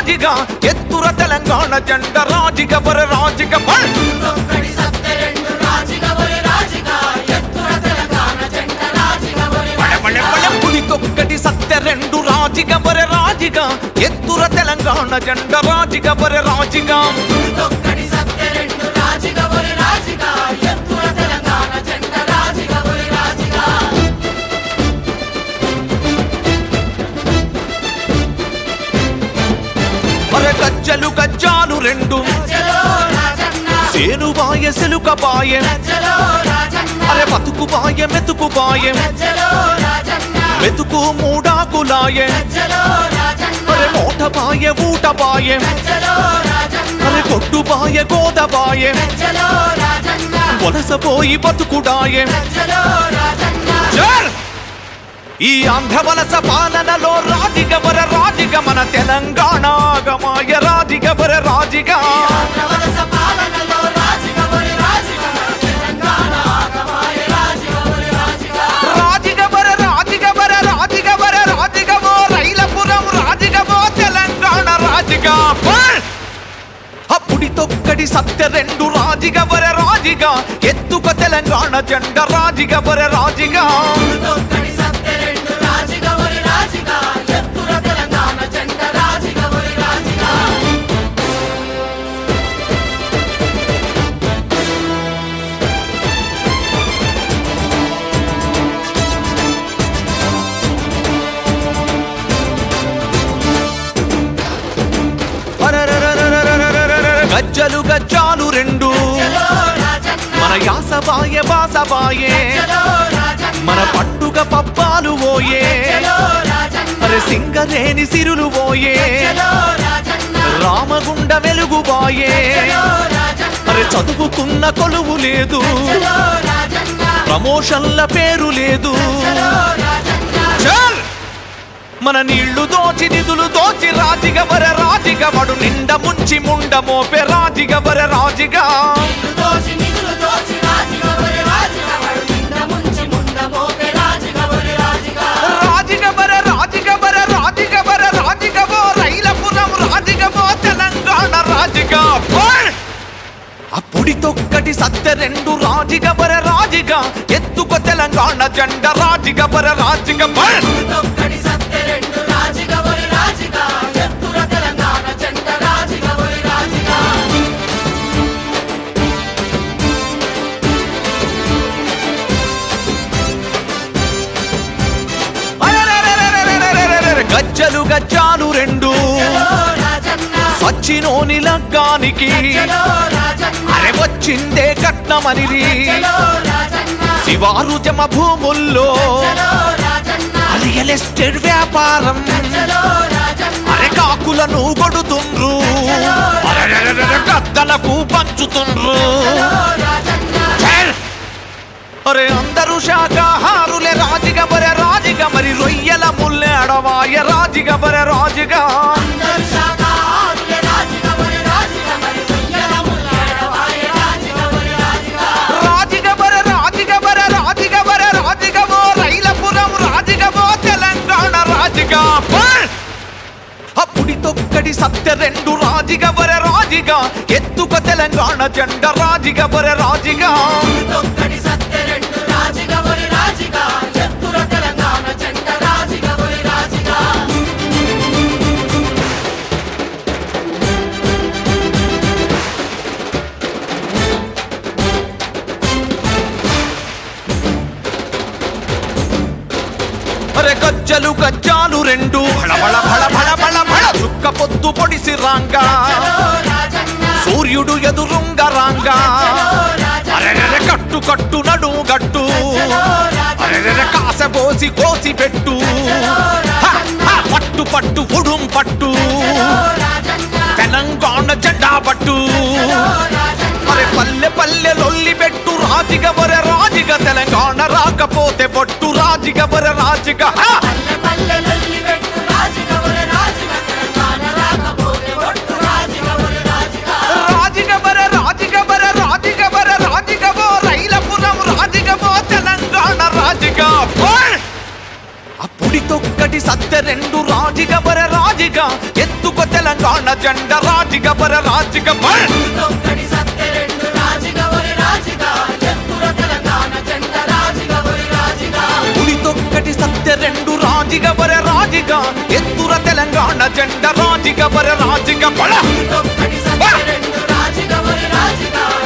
రాజిగా ఎత్తుర తెలంగాణ జెండ రాజిగ బర రాజిగ బల్ ఒక్కడి సత్తె రెండు రాజిగ ఒరి రాజిగ ఎత్తుర తెలంగాణ జెండ రాజిగ ఒరి బళె బళె బళె పులి తొక్కటి సత్తె రెండు రాజిగ బర రాజిగా ఎత్తుర తెలంగాణ జెండ రాజిగ బర రాజిగా ఒక్కడి సత్తె రెండు రాజిగ ఒరి రాజిగ ఎత్తుర తెలంగాణ జెండ రాజిగ ఒరి రాజిగ మర గజ్జలు గజ్జాలు రెండు చలో రాజన్న సేను బాయ సెలుక బాయ చలో రాజన్న అరే బతుకు బాయ మెతుకు బాయ చలో రాజన్న మెతుకు మూడాకులాయ చలో రాజన్న అరే మోట బాయ ఊట బాయ చలో రాజన్న అరే కొట్టు బాయ గోద బాయ చలో రాజన్న వలసపోయి బతుకుడాయ చలో రాజన్న జర్! ఈ ఆంధ్ర వలస పాలనలో రాజిగవర రాజిగ మన తెలంగాణ ఆగమాయ రాజిగవర రాజిగా ఆంధ్రవలస పాలనలో రాజిగ ఒరి రాజిగ తెలంగాణ ఆగమాయ రాజిగ ఒరి రాజిగ రాజిగవర రాజిగవర రాజిగవర రాజిగవో రైలపురం రాజిగవో తెలంగాణ రాజిగా బల్! అప్పుడి తొక్కడి సత్య రెండు రాజిగవర రాజిగా ఎత్తుక తెలంగాణ జెండ రాజిగవర రాజిగా ఒక్కడి సత్తె రెండు రాజిగ ఒరి రాజిగ ఎత్తుర తెలంగాణ జెండ రాజిగ ఒరి రాజిగ అరరరరరరరరరర. గజ్జలు గజ్జాలు రెండు చలో రాజన్న మన యాసబాయ బాసబాయే చలో రాజన్న మన పట్టుక పప్పాలు ఓయే చలో రాజన్న మరి సింగరేని సిరులు ఓయే చలో రాజన్న రామగుండ వెలుగుబాయే చలో రాజన్న మరి చదువుకున్న కొలువు లేదు చలో రాజన్న ప్రమోషన్ల పేరు లేదు చలో రాజన్న చల్! మన నీళ్లు దోచి నిధులు దోచి రాజిగ వర రాజిగ వడు నిండ ముంచి ముండ మోపే రాజిగ వర రాజిగా నిన్ను దోచి నిధులు దోచి రాజిగ ఒరి రాజిగ వాడు నింద ముంచి ముంద మోపే రాజిగ ఒరి రాజిగ రాజిగ వర రాజిగ వర రాజిగ వర రాజిగవో రైలపురం రాజిగవో తెలంగాణ రాజిగా బల్! అప్పుడి తొక్కటి సత్య రెండు రాజిగ వర రాజిగా ఎత్తుక తెలంగాణ జెండ రాజిగ వర రాజిగ బల్! ఒక్కడి సత్తె రెండు రాజిగ ఒరి రాజిగ ఎత్తుర తెలంగాణ జెండ రాజిగ ఒరి రాజిగ అరెరెరెరెరెరెరెరెరెరె. గజ్జలు గజ్జాలు రెండు చలో రాజన్న సచ్చినోని లగ్గానికి చలో రాజన్న అరే వచ్చిందే కట్నమనిది చలో రాజన్న శివారు జమ భూముల్లో చలో రాజన్న రియల్ ఎస్టేట్ వ్యాపారం చలో రాజన్న అరే కాకులను కొడుతుండ్రు అరెరెరెరెరె, గద్దలకు పంచుతుండ్రు చలో రాజన్న ఛేల్! అరే అందరూ శాకాహారులే రాజిగ బరే రాజిగ మరి రొయ్యల ముల్లె అడవాయ రాజిగ బరే రాజిగా అందరు శాఖాహారులే రాజిగ ఒరి రాజిగ మరి రొయ్యల ముల్లాడవాయ రాజిగ ఒరి రాజిగ రాజిగ బరే రాజిగ బరే రాజిగ బరే రాజిగవో రైలపురం రాజిగవో తెలంగాణ రాజిగా బల్! అప్పుడి తొక్కడి సత్య రెండు రాజిగ బరే రాజిగా ఎత్తుక తెలంగాణ జెండ రాజిగ బరే రాజిగా ఒక్కడి సత్తె రెండు రాజిగ ఒరి రాజిగ ఎత్తుర తెలంగాణ జెండ రాజిగ ఒరి రాజిగ అరే గజ్జలు గజ్జాలు రెండు భళ భళ భళ భళ భళ భళ చుక్క పొద్దు పొడిసి రాంగా చలో రాజన్న సూర్యుడు ఎదురుంగ రాంగా అరెరెరె కట్టు కట్టు నడు గట్టు అరెరెరె కాస పోసి కోసి పెట్టు హ, హ, పట్టు పట్టు ఉడుం పట్టు తెలంగాణ జెండా పట్టు అరే పల్లె పల్లె లొల్లి పెట్టు రాజిగ బర రాజిగ తెలంగాణ రాకపోతే బొట్టు రాజిగ బర రాజిగ హ! పల్లె పల్లె లొల్లి పెట్టు రాజిగ ఒరి రాజిగ తెలంగాణ రాకపోతే ఒట్టు రాజిగ ఒరి రాజిగ రాజిగ బర రాజిగ బర రాజిగ బర రాజిగవో రైలపురం రాజిగవో తెలంగాణ రాజిగ బల్! అప్పుడి తొక్కటి సత్య రెండు రాజిగ బర రాజిగ ఎత్తుక తెలంగాణ తెలంగాణ జెండ రాజిగ బర రాజిగ బర్ తొక్కడి సత్తె రెండు రాజిగా ఒరి రాజిగా ఎత్తుర తెలంగాణ జెండ రాజిగా ఒరి రాజిగా పులి తొక్కటి సత్య రెండు రాజిగ బర రాజిగ ఎత్తుర తెలంగాణ జెండ రాజిగ బర రాజిగ బళ తొక్కడి సత్తె రెండు రాజిగా ఒరి రాజిగా